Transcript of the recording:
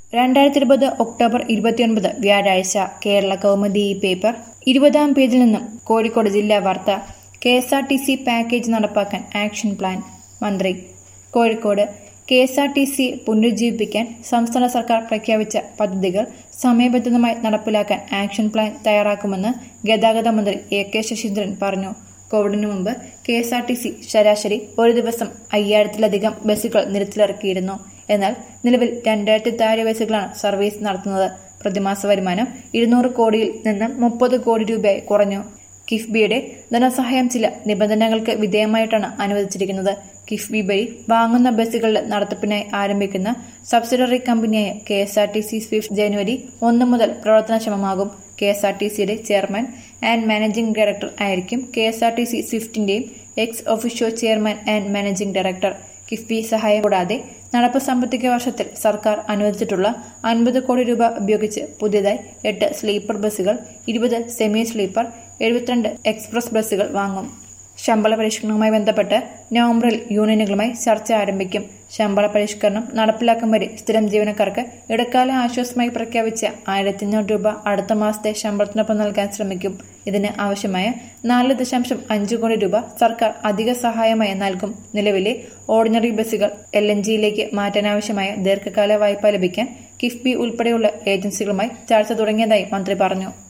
രണ്ടായിരത്തി ഇരുപത് ഒക്ടോബർ ഇരുപത്തിയൊൻപത് വ്യാഴാഴ്ച കേരള കൗമുദി ഈ പേപ്പർ ഇരുപതാം പേജിൽ നിന്നും കോഴിക്കോട് ജില്ലാ വാർത്ത K S R T C package നടപ്പാക്കാൻ ആക്ഷൻ പ്ലാൻ മന്ത്രി Kozhikode K S R T C പുനരുജ്ജീവിപ്പിക്കാൻ സംസ്ഥാന സർക്കാർ പ്രഖ്യാപിച്ച പദ്ധതികൾ സമയബന്ധിതമായി നടപ്പിലാക്കാൻ ആക്ഷൻ പ്ലാൻ തയ്യാറാക്കുമെന്ന് ഗതാഗത മന്ത്രി എ കെ ശശീന്ദ്രൻ പറഞ്ഞു കോവിഡിനു മുമ്പ് K S R T C ശരാശരി ഒരു ദിവസം അയ്യായിരത്തിലധികം ബസ്സുകൾ നിരത്തിലിറക്കിയിരുന്നു എന്നാൽ നിലവിൽ രണ്ടായിരത്തി താഴെ ബസ്സുകളാണ് സർവീസ് നടത്തുന്നത് പ്രതിമാസ വരുമാനം ഇരുന്നൂറ് കോടിയിൽ നിന്ന് മുപ്പത് കോടി രൂപയായി കുറഞ്ഞു കിഫ്ബിയുടെ ധനസഹായം ചില നിബന്ധനകൾക്ക് വിധേയമായിട്ടാണ് അനുവദിച്ചിരിക്കുന്നത് കിഫ്ബി വഴി വാങ്ങുന്ന ബസ്സുകളുടെ നടത്തിപ്പിനായി ആരംഭിക്കുന്ന സബ്സിഡറി കമ്പനിയായ K S R T C swift ജനുവരി ഒന്ന് മുതൽ പ്രവർത്തനക്ഷമമാകും കെ എസ് ആർ ടി സിയുടെ ചെയർമാൻ ആൻഡ് മാനേജിംഗ് ഡയറക്ടർ ആയിരിക്കും K S R T C സ്വിഫ്റ്റിന്റെയും ex officio chairman and managing director KIIFB സഹായം കൂടാതെ നടപ്പ് സാമ്പത്തിക വർഷത്തിൽ സർക്കാർ അനുവദിച്ചിട്ടുള്ള അൻപത് കോടി രൂപ ഉപയോഗിച്ച് പുതിയതായി എട്ട് സ്ലീപ്പർ ബസ്സുകൾ ഇരുപത് സെമി സ്ലീപ്പർ എഴുപത്തിരണ്ട് എക്സ്പ്രസ് ബസ്സുകൾ വാങ്ങും ശമ്പള പരിഷ്കരണവുമായി ബന്ധപ്പെട്ട് നവംബറിൽ യൂണിയനുകളുമായി ചർച്ച ആരംഭിക്കും ശമ്പള പരിഷ്കരണം നടപ്പിലാക്കും വരെ സ്ഥിരം ജീവനക്കാർക്ക് ഇടക്കാല ആശ്വാസമായി പ്രഖ്യാപിച്ച ആയിരത്തി അഞ്ഞൂറ് രൂപ അടുത്ത മാസത്തെ ശമ്പളത്തിനൊപ്പം നൽകാൻ ശ്രമിക്കും ഇതിന് ആവശ്യമായ നാല് ദശാംശം അഞ്ച് കോടി രൂപ സർക്കാർ അധിക സഹായമായി നൽകും നിലവിലെ ഓർഡിനറി ബസ്സുകൾ എൽ എൻ ജിയിലേക്ക് മാറ്റാനാവശ്യമായ ദീർഘകാല വായ്പ ലഭിക്കാൻ കിഫ്ബി ഉൾപ്പെടെയുള്ള ഏജൻസികളുമായി ചർച്ച തുടങ്ങിയതായി മന്ത്രി പറഞ്ഞു